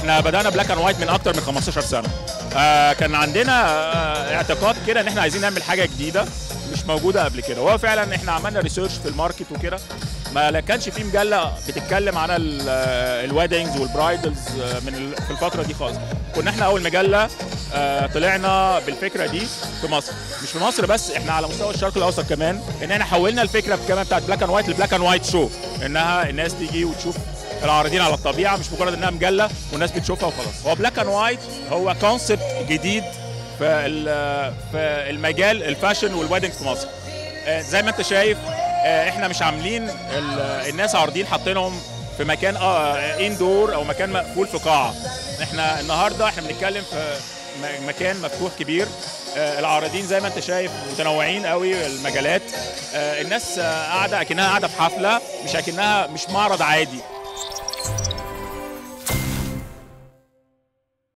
احنا بدانا بلاك اند وايت من اكتر من 15 سنه آه كان عندنا آه اعتقاد كده ان احنا عايزين نعمل حاجه جديده مش موجوده قبل كده وهو فعلا احنا عملنا ريسيرش في الماركت وكده ما كانش في مجله بتتكلم عن الويدنجز والبرايدلز من ال- في الفتره دي خالص كنا احنا اول مجله آه، طلعنا بالفكره دي في مصر مش في مصر بس احنا على مستوى الشرق الاوسط كمان ان احنا حولنا الفكره كمان بتاعت بلاك اند وايت لبلاك اند وايت شو انها الناس تيجي وتشوف العارضين على الطبيعه مش مجرد انها مجله والناس بتشوفها وخلاص هو بلاك اند وايت هو كونسبت جديد في ال- في المجال الفاشن والويدنجز في مصر آه، زي ما انت شايف آه، احنا مش عاملين ال- الناس عارضين حاطينهم في مكان اه اندور او مكان مقفول في قاعه احنا النهارده احنا بنتكلم في م- مكان مفتوح كبير آه، العارضين زي ما انت شايف متنوعين قوي المجالات آه، الناس آه، قاعده اكنها قاعده في حفله مش اكنها مش معرض عادي